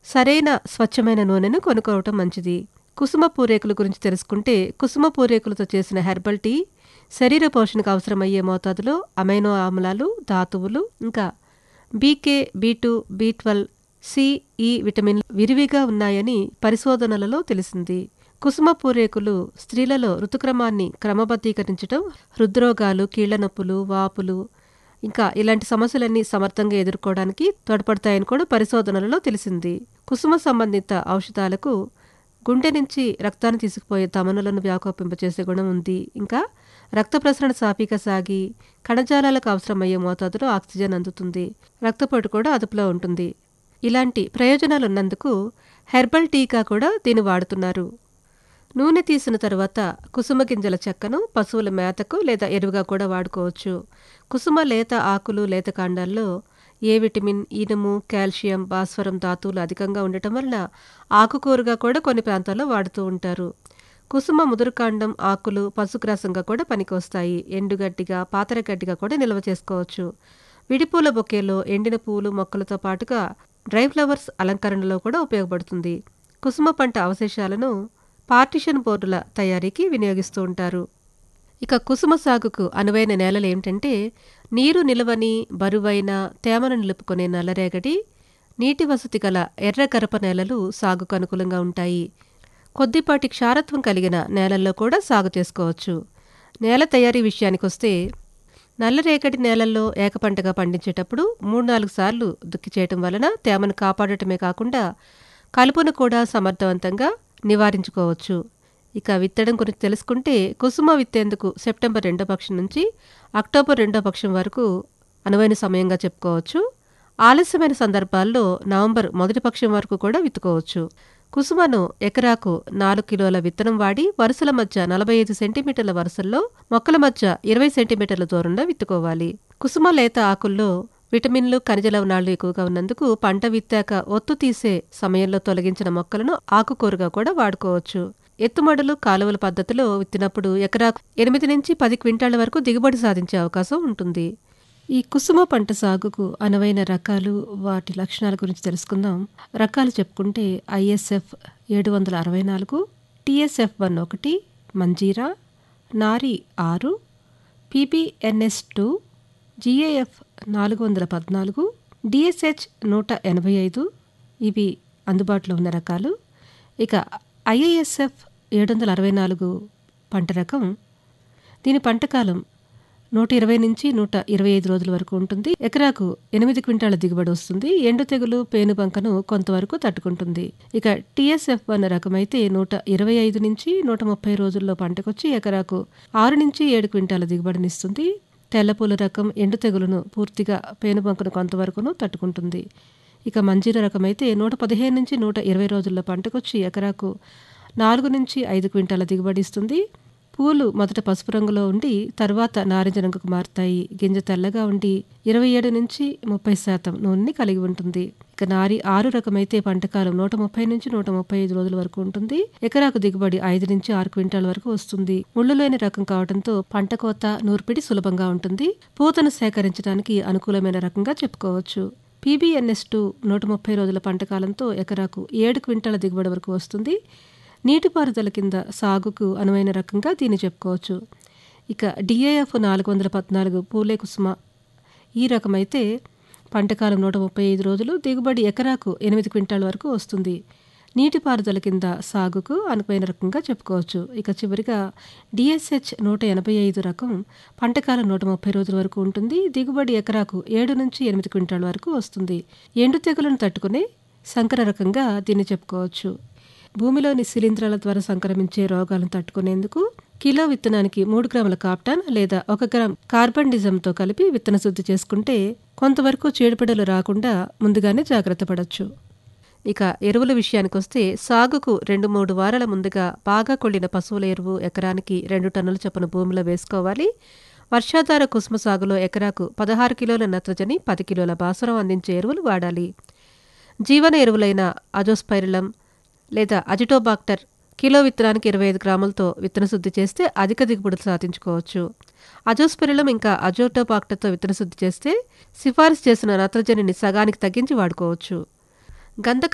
సరైన స్వచ్ఛమైన నూనెను కొనుక్కోవటం మంచిది కుసుమ పూరేకుల గురించి తెలుసుకుంటే కుసుమ పూరేకులతో చేసిన హెర్బల్ టీ శరీర పోషణకు అవసరమయ్యే మోతాదులో అమైనో ఆమ్లాలు ధాతువులు ఇంకా B K B two B twelve C E విటమిన్లు విరివిగా ఉన్నాయని పరిశోధనలలో తెలిసింది కుసుమ పూరేకులు స్త్రీలలో ఋతుక్రమాన్ని క్రమబద్ధీకరించడం హృద్రోగాలు కీళ్ల నొప్పులు వాపులు ఇంకా ఇలాంటి సమస్యలన్నీ సమర్థంగా ఎదుర్కోవడానికి తోడ్పడతాయని కూడా పరిశోధనలలో తెలిసింది కుసుమ సంబంధిత ఔషధాలకు గుండె నుంచి రక్తాన్ని తీసుకుపోయే తమనులను వ్యాకోపింపచేసే గుణం ఉంది ఇంకా రక్త ప్రసరణ సాఫీగా సాగి కణజాలాలకు అవసరమయ్యే మోతాదులో ఆక్సిజన్ అందుతుంది రక్తపోటు కూడా అదుపులో ఉంటుంది ఇలాంటి ప్రయోజనాలు ఉన్నందుకు హెర్బల్ టీకా కూడా దీన్ని వాడుతున్నారు నూనె తీసిన తర్వాత కుసుమ గింజల చెక్కను పశువుల మేతకు లేదా ఎరువుగా కూడా వాడుకోవచ్చు కుసుమ లేత ఆకులు లేత కాండాల్లో ఏ విటమిన్ ఇనుము కాల్షియం భాస్వరం ధాతువులు అధికంగా ఉండటం వలన ఆకుకూరగా కూడా కొన్ని ప్రాంతాల్లో వాడుతూ ఉంటారు కుసుమ ముదురుకాండం ఆకులు పశుగ్రాసంగా కూడా పనికొస్తాయి ఎండుగడ్డిగా పాతరగడ్డిగా కూడా నిల్వ చేసుకోవచ్చు విడిపూల బొకేలో ఎండిన పూలు మొక్కలతో పాటుగా డ్రై ఫ్లవర్స్ అలంకరణలో కూడా ఉపయోగపడుతుంది కుసుమ పంట అవశేషాలను పార్టిషన్ బోర్డుల తయారీకి వినియోగిస్తూ ఉంటారు ఇక కుసుమ సాగుకు అనువైన నేలలు ఏమిటంటే నీరు నిలవని బరువైన తేమను నిలుపుకునే నల్లరేగడి నీటి వసతి గల ఎర్ర గరప నేలలు సాగుకు అనుకూలంగా ఉంటాయి కొద్దిపాటి క్షారత్వం కలిగిన నేలల్లో కూడా సాగు చేసుకోవచ్చు నేల తయారీ విషయానికొస్తే నల్లరేగడి నేలల్లో ఏకపంటగా పండించేటప్పుడు మూడు నాలుగు సార్లు దుక్కి చేయటం వలన తేమను కాపాడటమే కాకుండా కలుపును కూడా సమర్థవంతంగా నివారించుకోవచ్చు ఇక విత్తడం గురించి తెలుసుకుంటే కుసుమ విత్తేందుకు సెప్టెంబర్ రెండో పక్షం నుంచి అక్టోబర్ రెండో పక్షం వరకు అనువైన సమయంగా చెప్పుకోవచ్చు ఆలస్యమైన సందర్భాల్లో నవంబర్ మొదటి పక్షం వరకు కూడా విత్తుకోవచ్చు కుసుమను ఎకరాకు నాలుగు కిలోల విత్తనం వాడి వరుసల మధ్య నలభై ఐదు సెంటీమీటర్ల వరుసల్లో మొక్కల మధ్య ఇరవై సెంటీమీటర్ల దూరంలో విత్తుకోవాలి కుసుమ లేత ఆకుల్లో విటమిన్లు ఖనిజ లవణాలు ఎక్కువగా ఉన్నందుకు పంట విత్తాక ఒత్తు తీసే సమయంలో తొలగించిన మొక్కలను ఆకుకూరగా కూడా వాడుకోవచ్చు ఎత్తుమడులు కాలువల పద్ధతిలో విత్తినప్పుడు ఎకరాకు ఎనిమిది నుంచి పది క్వింటాళ్ల వరకు దిగుబడి సాధించే అవకాశం ఉంటుంది ఈ కుసుమ పంట సాగుకు అనువైన రకాలు వాటి లక్షణాల గురించి తెలుసుకుందాం రకాలు చెప్పుకుంటే ఐఎస్ఎఫ్ ఏడు వందల అరవై నాలుగు టిఎస్ఎఫ్ వన్ ఒకటి మంజీరా నారి ఆరు పీబీఎన్ఎస్ టూ జిఏఎఫ్ నాలుగు వందల పద్నాలుగు డిఎస్హెచ్ నూట ఎనభై ఐదు ఇవి అందుబాటులో ఉన్న రకాలు ఇక ఐఏఎస్ఎఫ్ ఏడు వందల అరవై నాలుగు పంట రకం దీని పంటకాలం నూట ఇరవై నుంచి నూట ఇరవై ఐదు రోజుల వరకు ఉంటుంది ఎకరాకు ఎనిమిది క్వింటాల దిగుబడి వస్తుంది ఎండు తెగులు పేనుబంకను కొంతవరకు తట్టుకుంటుంది ఇక టీఎస్ఎఫ్ వన్ రకమైతే నూట ఇరవై ఐదు నుంచి నూట ముప్పై రోజుల్లో పంటకొచ్చి ఎకరాకు ఆరు నుంచి ఏడు క్వింటాల దిగుబడినిస్తుంది తెల్లపూల రకం ఎండు తెగులును పూర్తిగా పేనుబంకను కొంతవరకును తట్టుకుంటుంది ఇక మంజీర రకమైతే నూట పదిహేను నుంచి నూట ఇరవై రోజుల్లో పంటకొచ్చి ఎకరాకు నాలుగు నుంచి ఐదు క్వింటాల దిగుబడి ఇస్తుంది పూలు మొదట పసుపు రంగులో ఉండి తర్వాత నారింజ రంగుకు మారుతాయి గింజ తెల్లగా ఉండి ఇరవై ఏడు నుంచి ముప్పై శాతం నూనెని కలిగి ఉంటుంది ఇక నారి ఆరు రకమైతే పంటకాలం నూట ముప్పై నుంచి నూట ముప్పై ఐదు రోజుల వరకు ఉంటుంది ఎకరాకు దిగుబడి ఐదు నుంచి ఆరు క్వింటాల వరకు వస్తుంది ముళ్ళు లేని రకం కావడంతో పంట కోత నూర్పిడి సులభంగా ఉంటుంది పూతను సేకరించడానికి అనుకూలమైన రకంగా చెప్పుకోవచ్చు పీబీఎన్ఎస్ టూ నూట ముప్పై రోజుల పంటకాలంతో ఎకరాకు ఏడు క్వింటాల దిగుబడి వరకు వస్తుంది నీటిపారుదల కింద సాగుకు అనువైన రకంగా దీన్ని చెప్పుకోవచ్చు ఇక డిఏఎఫ్ నాలుగు వందల పద్నాలుగు పూలే కుసుమ ఈ రకమైతే పంటకాలం నూట ముప్పై ఐదు రోజులు దిగుబడి ఎకరాకు ఎనిమిది క్వింటాల వరకు వస్తుంది నీటిపారుదల కింద సాగుకు అనువైన రకంగా చెప్పుకోవచ్చు ఇక చివరిగా డిఎస్హెచ్ నూట ఎనభై ఐదు రకం పంటకాలం నూట ముప్పై రోజుల వరకు ఉంటుంది దిగుబడి ఎకరాకు ఏడు నుంచి ఎనిమిది క్వింటాల వరకు వస్తుంది ఎండు తెగులను తట్టుకునే సంకర రకంగా దీన్ని చెప్పుకోవచ్చు భూమిలోని శిలీంధ్రాల ద్వారా సంక్రమించే రోగాలను తట్టుకునేందుకు కిలో విత్తనానికి మూడు గ్రాముల కాప్టాన్ లేదా ఒక గ్రామ్ కార్బన్ డిజంతో కలిపి విత్తన శుద్ధి చేసుకుంటే కొంతవరకు చీడపిడలు రాకుండా ముందుగానే జాగ్రత్త పడవచ్చు ఇక ఎరువుల విషయానికొస్తే సాగుకు రెండు మూడు వారాల ముందుగా బాగా కొళ్ళిన పశువుల ఎరువు ఎకరానికి రెండు టన్నుల చొప్పున భూమిలో వేసుకోవాలి వర్షాధార కుసుమ సాగులో ఎకరాకు పదహారు కిలోల నత్రజని పది కిలోల భాస్వరం అందించే ఎరువులు వాడాలి జీవన ఎరువులైన అజోస్పైరిలం లేదా అజిటోబాక్టర్ కిలో విత్తనానికి ఇరవై ఐదు గ్రాములతో విత్తన శుద్ధి చేస్తే అధిక దిగుబడులు సాధించుకోవచ్చు అజోస్పెరిలం ఇంకా అజోటోబాక్టర్తో విత్తన శుద్ధి చేస్తే సిఫారసు చేసిన నత్రజనిని సగానికి తగ్గించి వాడుకోవచ్చు గంధక